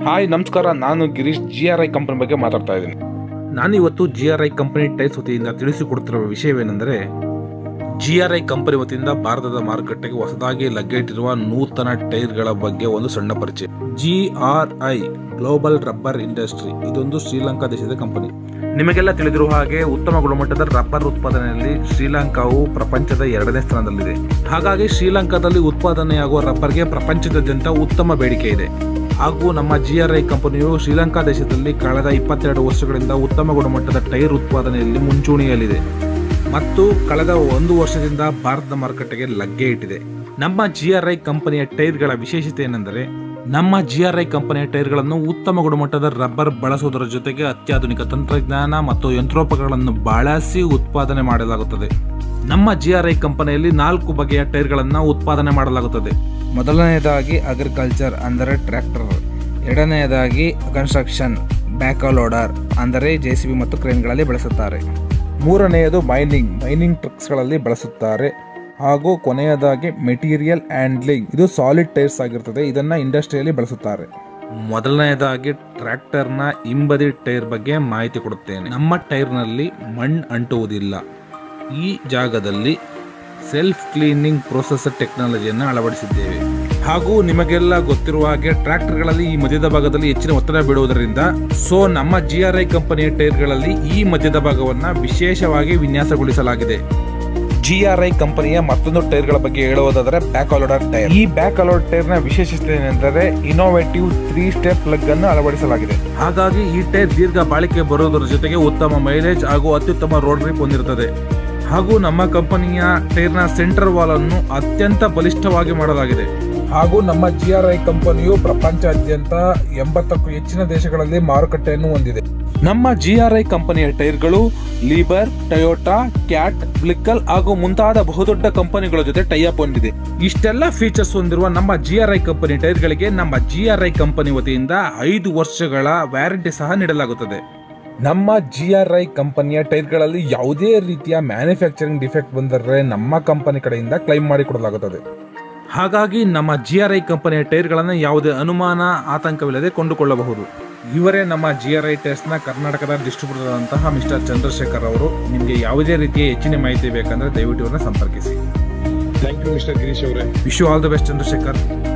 hi ನಮಸ್ಕಾರ ನಾನು Girish G R I company ಬಗ್ಗೆ ಮಾತಾಡ್ತಾ ಇದ್ದೀನಿ ನಾನಿವತ್ತು G R I company tyres ವತಿಯಿಂದ ತಿಳಿಸಿಕೊಡ್ತಿರುವ ವಿಷಯವೇನೆಂದರೆ ಜಿ ಆರ್ ಐ ಕಂಪನಿ ವತಿಯಿಂದ ಭಾರತದ ಮಾರುಕಟ್ಟೆಗೆ ಹೊಸದಾಗಿ ಲಗ್ಗೆಯಿಟ್ಟಿರುವ ನೂತನ ಟೈರ್ಗಳ ಬಗ್ಗೆ ಒಂದು ಸಣ್ಣ ಪರಿಚಯ G R I global rubber industry ಇದೊಂದು ಶ್ರೀಲಂಕಾ ದೇಶದ ಕಂಪನಿ ನಿಮಗೆಲ್ಲ ತಿಳಿದಿರುವ ಹಾಗೆ ಉತ್ತಮ ಗುಣಮಟ್ಟದ ರಬ್ಬರ್ ಉತ್ಪಾದನೆಯಲ್ಲಿ ಶ್ರೀಲಂಕಾವು ಪ್ರಪಂಚದ ಎರಡನೇ ಸ್ಥಾನದಲ್ಲಿದೆ ಹಾಗಾಗಿ ಶ್ರೀಲಂಕಾದಲ್ಲಿ ಉತ್ಪಾದನೆಯಾಗುವ ರಬ್ಬರ್ಗೆ ಪ್ರಪಂಚದಾದ್ಯಂತ ಉತ್ತಮ ಬೇಡಿಕೆ ಇದೆ ಹಾಗೂ ನಮ್ಮ ಜಿ ಆರ್ ಐ ಕಂಪನಿಯು ಶ್ರೀಲಂಕಾ ದೇಶದಲ್ಲಿ ಕಳೆದ ಇಪ್ಪತ್ತೆರಡು ವರ್ಷಗಳಿಂದ ಉತ್ತಮ ಗುಣಮಟ್ಟದ ಟೈರ್ ಉತ್ಪಾದನೆಯಲ್ಲಿ ಮುಂಚೂಣಿಯಲ್ಲಿದೆ ಮತ್ತು ಕಳೆದ ಒಂದು ವರ್ಷದಿಂದ ಭಾರತದ ಮಾರುಕಟ್ಟೆಗೆ ಲಗ್ಗೆ ಇಟ್ಟಿದೆ ನಮ್ಮ ಜಿ ಆರ್ ಐ ಕಂಪನಿಯ ಟೈರ್ಗಳ ವಿಶೇಷತೆ ಏನೆಂದರೆ ನಮ್ಮ ಜಿ ಆರ್ ಐ ಕಂಪನಿಯ ಟೈರ್ಗಳನ್ನು ಉತ್ತಮ ಗುಣಮಟ್ಟದ ರಬ್ಬರ್ ಬಳಸುವುದರ ಜೊತೆಗೆ ಅತ್ಯಾಧುನಿಕ ತಂತ್ರಜ್ಞಾನ ಮತ್ತು ಯಂತ್ರೋಪಕರಣಗಳನ್ನು ಬಳಸಿ ಉತ್ಪಾದನೆ ಮಾಡಲಾಗುತ್ತದೆ ನಮ್ಮ ಜಿ ಆರ್ ಐ ಕಂಪನಿಯಲ್ಲಿ ನಾಲ್ಕು ಬಗೆಯ ಟೈರ್ಗಳನ್ನು ಉತ್ಪಾದನೆ ಮಾಡಲಾಗುತ್ತದೆ ಮೊದಲನೆಯದಾಗಿ ಅಗ್ರಿಕಲ್ಚರ್ ಅಂದರೆ ಟ್ರ್ಯಾಕ್ಟರ್ ಎರಡನೆಯದಾಗಿ ಕನ್ಸ್ಟ್ರಕ್ಷನ್ ಬ್ಯಾಕಲೋಡರ್ ಅಂದರೆ ಜೆಸಿಬಿ ಮತ್ತು ಕ್ರೇನ್ಗಳಲ್ಲಿ ಬಳಸುತ್ತಾರೆ ಮೂರನೆಯದು ಮೈನಿಂಗ್ ಮೈನಿಂಗ್ ಟ್ರಕ್ಸ್ಗಳಲ್ಲಿ ಬಳಸುತ್ತಾರೆ ಹಾಗೂ ಕೊನೆಯದಾಗಿ ಮೆಟೀರಿಯಲ್ ಹ್ಯಾಂಡ್ಲಿಂಗ್ ಇದು ಸಾಲಿಡ್ ಟೈರ್ಸ್ ಆಗಿರ್ತದೆ ಇದನ್ನ ಇಂಡಸ್ಟ್ರಿಯಲ್ಲಿ ಬಳಸುತ್ತಾರೆ ಮೊದಲನೆಯದಾಗಿ ಟ್ರ್ಯಾಕ್ಟರ್ನ ಹಿಂಬದಿ ಟೈರ್ ಬಗ್ಗೆ ಮಾಹಿತಿ ಕೊಡುತ್ತೇನೆ ನಮ್ಮ ಟೈರ್ನಲ್ಲಿ ಮಣ್ಣು ಅಂಟುವುದಿಲ್ಲ ಈ ಜಾಗದಲ್ಲಿ ಸೆಲ್ಫ್ ಕ್ಲೀನಿಂಗ್ ಪ್ರೊಸೆಸರ್ ಟೆಕ್ನಾಲಜಿಯನ್ನು ಅಳವಡಿಸಿದ್ದೇವೆ ಹಾಗೂ ನಿಮಗೆಲ್ಲ ಗೊತ್ತಿರುವ ಹಾಗೆ ಟ್ರ್ಯಾಕ್ಟರ್ಗಳಲ್ಲಿ ಈ ಮಧ್ಯದ ಭಾಗದಲ್ಲಿ ಹೆಚ್ಚಿನ ಒತ್ತಡ ಬೀಳುವುದರಿಂದ ಸೊ ನಮ್ಮ ಜಿ ಆರ್ ಐ ಕಂಪನಿಯ ಟೈರ್ಗಳಲ್ಲಿ ಈ ಮಧ್ಯದ ಭಾಗವನ್ನು ವಿಶೇಷವಾಗಿ ವಿನ್ಯಾಸಗೊಳಿಸಲಾಗಿದೆ ಜಿ ಆರ್ ಐ ಕಂಪನಿಯ ಮತ್ತೊಂದು ಟೈರ್ಗಳ ಬಗ್ಗೆ ಹೇಳುವುದಾದರೆ ಬ್ಯಾಕ್ ಅಲೋಡರ್ ಟೈರ್ ಈ ಬ್ಯಾಕ್ ಅಲೋಡ್ ಟೈರ್ನ ವಿಶೇಷತೆ ಏನೆಂದರೆ ಇನೋವೇಟಿವ್ ತ್ರೀ ಸ್ಟೆಪ್ ಪ್ಲಗ್ ಅನ್ನು ಅಳವಡಿಸಲಾಗಿದೆ ಹಾಗಾಗಿ ಈ ಟೈರ್ ದೀರ್ಘ ಬಾಳಿಕೆ ಬರುವುದರ ಜೊತೆಗೆ ಉತ್ತಮ ಮೈಲೇಜ್ ಹಾಗೂ ಅತ್ಯುತ್ತಮ ರೋಡ್ ಗ್ರಿಪ್ ಹೊಂದಿರುತ್ತದೆ ಹಾಗೂ ನಮ್ಮ ಕಂಪನಿಯ ಟೈರ್ನ ಸೆಂಟರ್ ವಾಲ್ ಅನ್ನು ಅತ್ಯಂತ ಬಲಿಷ್ಠವಾಗಿ ಮಾಡಲಾಗಿದೆ ಹಾಗೂ ನಮ್ಮ ಜಿ ಆರ್ ಐ ಕಂಪನಿಯು ಪ್ರಪಂಚಾದ್ಯಂತ ಎಂಬತ್ತಕ್ಕೂ ಹೆಚ್ಚಿನ ದೇಶಗಳಲ್ಲಿ ಮಾರುಕಟ್ಟೆಯನ್ನು ಹೊಂದಿದೆ ನಮ್ಮ ಜಿ ಆರ್ ಐ ಕಂಪನಿಯ ಟೈರ್ಗಳು ಲೀಬರ್ ಟೊಯೋಟಾ ಕ್ಯಾಟ್ ಬ್ಲಿಕ್ಕಲ್ ಹಾಗೂ ಮುಂತಾದ ಬಹುದೊಡ್ಡ ಕಂಪನಿಗಳ ಜೊತೆ ಟೈಅಪ್ ಹೊಂದಿದೆ ಇಷ್ಟೆಲ್ಲ ಫೀಚರ್ಸ್ ಹೊಂದಿರುವ ನಮ್ಮ ಜಿ ಆರ್ ಐ ಕಂಪನಿ ಟೈರ್ಗಳಿಗೆ ನಮ್ಮ ಜಿ ಆರ್ ಐ ಕಂಪನಿ ವತಿಯಿಂದ ಐದು ವರ್ಷಗಳ ವ್ಯಾರಂಟಿ ಸಹ ನೀಡಲಾಗುತ್ತದೆ ನಮ್ಮ ಜಿ ಆರ್ ಐ ಕಂಪನಿಯ ಟೈರ್ಗಳಲ್ಲಿ ಯಾವುದೇ ರೀತಿಯ ಮ್ಯಾನುಫ್ಯಾಕ್ಚರಿಂಗ್ ಡಿಫೆಕ್ಟ್ ಬಂದರೆ ನಮ್ಮ ಕಂಪನಿ ಕಡೆಯಿಂದ ಕ್ಲೈಮ್ ಮಾಡಿಕೊಡಲಾಗುತ್ತದೆ ಹಾಗಾಗಿ ನಮ್ಮ ಜಿ ಆರ್ ಐ ಕಂಪನಿಯ ಟೈರ್ಗಳನ್ನು ಯಾವುದೇ ಅನುಮಾನ ಆತಂಕವಿಲ್ಲದೆ ಕೊಂಡುಕೊಳ್ಳಬಹುದು ಇವರೇ ನಮ್ಮ ಜಿ ಆರ್ ಐ ಟೈರ್ಸ್ನ ಕರ್ನಾಟಕದ ಡಿಸ್ಟ್ರಿಬ್ಯೂಟರ್ ಆದಂತಹ ಮಿಸ್ಟರ್ ಚಂದ್ರಶೇಖರ್ ಅವರು ನಿಮಗೆ ಯಾವುದೇ ರೀತಿಯ ಹೆಚ್ಚಿನ ಮಾಹಿತಿ ಬೇಕಂದ್ರೆ ದಯವಿಟ್ಟು ಇವ್ರನ್ನ ಸಂಪರ್ಕಿಸಿ ಥ್ಯಾಂಕ್ ಯು ಮಿಸ್ಟರ್ ಗಿರೀಶ್ ಅವರೇ wish all the best Chandrashekhar